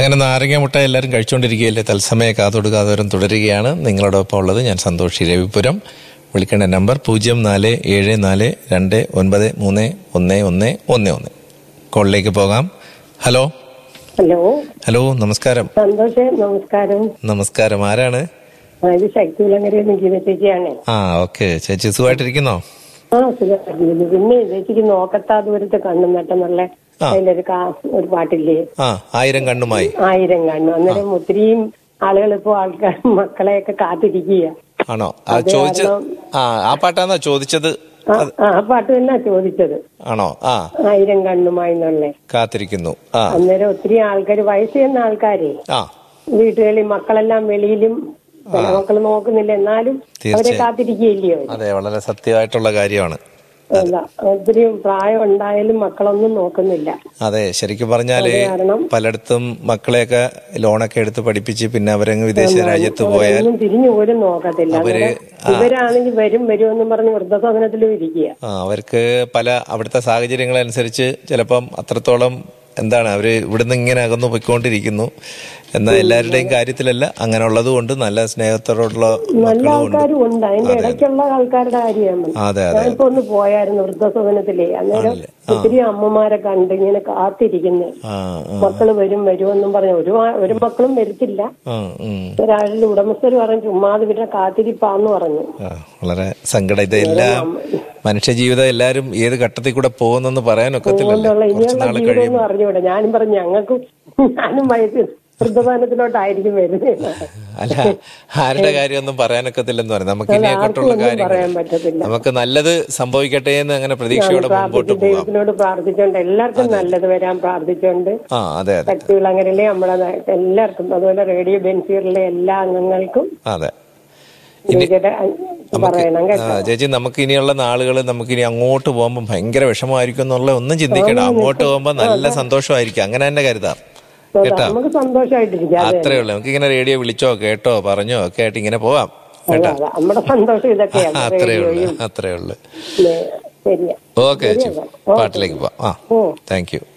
അങ്ങനെ നാരങ്ങ മുട്ട എല്ലാവരും കഴിച്ചുകൊണ്ടിരിക്കുകയല്ലേ തത്സമയ കാതോട് കാതോരം തുടരുകയാണ് നിങ്ങളോടൊപ്പം ഉള്ളത് ഞാൻ സന്തോഷ് രവിപുരം വിളിക്കേണ്ട നമ്പർ പൂജ്യം നാല് ഏഴ് നാല് രണ്ട് ഒൻപത് മൂന്ന് ഒന്ന് ഒന്ന് ഒന്ന് ഒന്ന് കോളിലേക്ക് പോകാം ഹലോ ഹലോ ഹലോ നമസ്കാരം സന്തോഷ് നമസ്കാരം നമസ്കാരം ആരാണ് ആ, ഇത് ശക്തികുളങ്ങരയിൽ നിന്ന് ഗീത ചേച്ചിയാണ് ആ ഓക്കെ ചേച്ചി സുഖമായിട്ടിരിക്കുന്നോ ആ സുഖമായിരുന്നു പിന്നെ ചേച്ചിക്ക് നോക്കത്താ ദൂരത്ത് കണ്ണും നട്ടെന്നുള്ള ആ. അതിലൊരു കാ ഒരു പാട്ടില്ലേ ആ ആയിരം കണ്ണുമായി ആയിരം കണ്ണു അന്നേരം ഒത്തിരിയും ആളുകൾ ഇപ്പോ ആൾക്കാർ മക്കളെയൊക്കെ കാത്തിരിക്കുക ആണോ ആ അതെ, ചോദിച്ച കാരണം- ആ ആ പാട്ടാണോ ചോദിച്ചത് ആ ആ പാട്ട് തന്നെ ചോദിച്ചത് ആണോ ആ ആയിരം കണ്ണുമായി എന്നുള്ളേ കാത്തിരിക്കുന്നു ആ അന്നേരം ഒത്തിരി ആൾക്കാർ വയസ്സ് ചെന്ന ആൾക്കാരെ ആ വീട്ടുകളിൽ മക്കളെല്ലാം വെളിയിലും ചില മക്കൾ നോക്കുന്നില്ല എന്നാലും അവരെ തീർച്ചയായും. കാത്തിരിക്കുകയില്ലയോ അതെ വളരെ സത്യമായിട്ടുള്ള കാര്യമാണ് അല്ല ഒത്തിരി പ്രായം ഉണ്ടായാലും മക്കളൊന്നും നോക്കുന്നില്ല അതെ ശരിക്കും പറഞ്ഞാല് അത് കാരണം- പലയിടത്തും മക്കളെയൊക്കെ ലോണൊക്കെ എടുത്ത് പഠിപ്പിച്ച് പിന്നെ അവരങ്ങ് വിദേശ രാജ്യത്ത് പോയാൽ ഒന്നും തിരിഞ്ഞു പോലും നോക്കത്തില്ല അവര് അന്നേരം ഇവരാണെങ്കിൽ വരും വരും എന്നും പറഞ്ഞ് വൃദ്ധസദനത്തിലും ഇരിക്കുക ആ, അവർക്ക് പല അവിടുത്തെ സാഹചര്യങ്ങളനുസരിച്ച് ചിലപ്പം അത്രത്തോളം എന്താണ് അവര് ഇവിടുന്ന് ഇങ്ങനെ അകന്നു പൊയ്ക്കൊണ്ടിരിക്കുന്നു എന്നാൽ എല്ലാവരുടെയും കാര്യത്തിലല്ല അങ്ങനെ ഉള്ളത് കൊണ്ട് നല്ല സ്നേഹത്തോടുള്ള നല്ല മക്കളും ഉണ്ട് ആൾക്കാരും ഉണ്ട് അതിന്റെ ഇടയ്ക്കുള്ള ആൾക്കാരുടെ കാര്യമാണ് അതെ അതെ ഞാനിപ്പോ ഒന്ന് പോയായിരുന്നു വൃദ്ധസദനത്തിലേ അന്നേരം ആണല്ലേ? ഒത്തിരി അമ്മമാരെ കണ്ട് ഇങ്ങനെ കാത്തിരിക്കുന്നേ ആ ആ, മക്കള് വരും വരും എന്നും പറഞ്ഞു ഒരു മാ- ഒരു മക്കളും വരത്തില്ല ആ, ഉം. ഒരാളിൽ ഉടമസ്ഥര് പറഞ്ഞു ചുമ്മാതെ ഇവരുടെ കാത്തിരിപ്പാന്ന് പറഞ്ഞു ആ, വളരെ സങ്കടം ഇതെല്ലാം മനുഷ്യജീവിതം എല്ലാരും ഏത് ഘട്ടത്തിൽ കൂടെ പോകുന്നെന്ന് പറയാനൊക്കത്തില്ലല്ലോ അതുകൊണ്ടുള്ള കുറച്ച് ഇനിയുള്ള നാൾ ജീവിതം കഴിയുമ്പോൾ ഒന്നും അറിഞ്ഞൂടെ ഞാനും പറഞ്ഞു ഞങ്ങൾക്കും ഞാനും വയസ്സിൽ വൃദ്ധസാനത്തിലോട്ടായിരിക്കും വരുന്നത് അല്ല ആരുടെ കാര്യമൊന്നും പറയാനൊക്കത്തില്ലെന്ന് പറയാം നമുക്ക് ഇനി ആർക്കും അങ്ങോട്ടുള്ള ഒന്നും കാര്യങ്ങൾ പറയാൻ പറ്റത്തില്ല നമുക്ക് നല്ലത് സംഭവിക്കട്ടെ എന്ന് അങ്ങനെ പ്രതീക്ഷയോടെ മുമ്പോട്ട് പ്രാർത്ഥിച്ച് പോകാം ദൈവത്തിനോട് പ്രാർത്ഥിച്ചോണ്ട് എല്ലാവർക്കും നല്ലത് വരാൻ പ്രാർത്ഥിച്ചോണ്ട് ആ അതെ അതെ ശക്തിവിളങ്ങരയിലെ നമ്മുടെ നാ- എല്ലാവർക്കും അതുപോലെ റേഡിയോ ബെൻസീറിലെ എല്ലാ അംഗങ്ങൾക്കും അതെ ചേച്ചിയുടെ പറയണം ആ, കേട്ടോ ചേച്ചി നമുക്ക് ഇനിയുള്ള നാളുകൾ നമുക്ക് ഇനി അങ്ങോട്ട് പോകുമ്പോൾ ഭയങ്കര വിഷമമായിരിക്കും എന്നുള്ള ഒന്നും ചിന്തിക്കണ്ട അങ്ങോട്ട് പോകുമ്പോൾ നല്ല സന്തോഷമായിരിക്കും അങ്ങനെ തന്നെ കരുതാം കേട്ടോ നമുക്ക് സന്തോഷമായിട്ടിരിക്കാം അതെ അത്രേ ഉള്ളൂ നമുക്ക് ഇങ്ങനെ റേഡിയോ വിളിച്ചോ കേട്ടോ പറഞ്ഞോ ഒക്കെ ആയിട്ട് ഇങ്ങനെ പോവാം കേട്ടോ അതെ, നമ്മുടെ സന്തോഷം ഇതൊക്കെയാണ് അത്രേ ഉള്ളൂ റേഡിയോയും അത്രേ ഉള്ളൂ പിന്നെ ശരിയാ ഓക്കെ ചേച്ചി പാട്ടിലേക്ക് പോവാം ആ ഓ താങ്ക് യു